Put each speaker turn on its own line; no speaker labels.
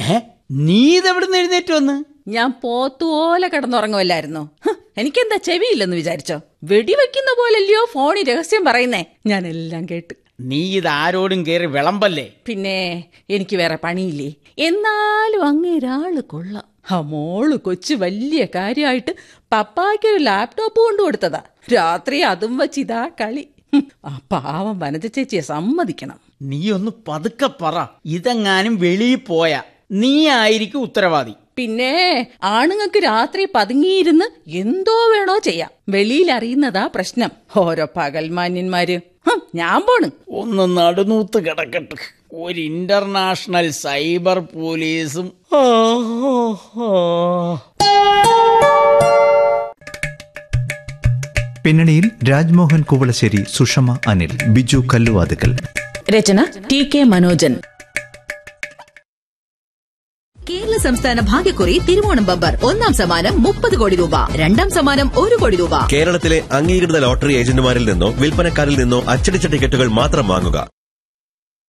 ഏ നീ ഇതെവിടുന്ന് എഴുന്നേറ്റ് വന്ന്
ഞാൻ പോത്തുപോലെ കിടന്നുറങ്ങുമല്ലായിരുന്നോ ഹ്, എനിക്കെന്താ ചെവിയില്ലെന്ന് വിചാരിച്ചോ വെടിവെക്കുന്ന പോലല്ലയോ ഫോണിൽ രഹസ്യം പറയുന്നേ ഞാൻ എല്ലാം കേട്ട്
നീ ഇത് ആരോടും കയറി വിളമ്പല്ലേ
പിന്നെ എനിക്ക് വേറെ പണിയില്ലേ എന്നാലും അങ്ങേരാള് കൊള്ളാം ആ മോള് കൊച്ചു വലിയ കാര്യമായിട്ട് പപ്പായ്ക്കൊരു ലാപ്ടോപ്പ് കൊണ്ടു കൊടുത്തതാ രാത്രി അതും വച്ച് ഇതാ കളി ഹും, ആ പാവം വനജ ചേച്ചിയെ സമ്മതിക്കണം
നീ ഒന്ന് പതുക്കെ പറ ഇതെങ്ങാനും വെളിയിൽ പോയാ നീ ആയിരിക്കും ഉത്തരവാദി
പിന്നെ ആണുങ്ങൾക്ക് രാത്രി പതുങ്ങിയിരുന്ന് എന്തോ വേണോ ചെയ്യാം വെളിയിൽ അറിയുന്നതാ പ്രശ്നം ഓരോ പകൽമാന്യന്മാര് ഹും, ഞാൻ പോണ്
ഒന്ന് നടുനൂത്ത് കിടക്കട്ടെ ഒരു ഇന്റർനാഷണൽ സൈബർ പോലീസും ആ, ആ, ആ.
പിന്നണിയിൽ രാജ്മോഹൻ കുവളശ്ശേരി സുഷമ അനിൽ ബിജു കല്ലുവാതുക്കൽ
രചന ടി കെ മനോജൻ
കേരള സംസ്ഥാന ഭാഗ്യക്കുറി തിരുവോണം ബമ്പർ ഒന്നാം സമ്മാനം മുപ്പത് കോടി രൂപ രണ്ടാം സമ്മാനം ഒരു കോടി രൂപ
കേരളത്തിലെ അംഗീകൃത ലോട്ടറി ഏജന്റുമാരിൽ നിന്നോ വിൽപ്പനക്കാരിൽ നിന്നോ അച്ചടിച്ച ടിക്കറ്റുകൾ മാത്രം വാങ്ങുക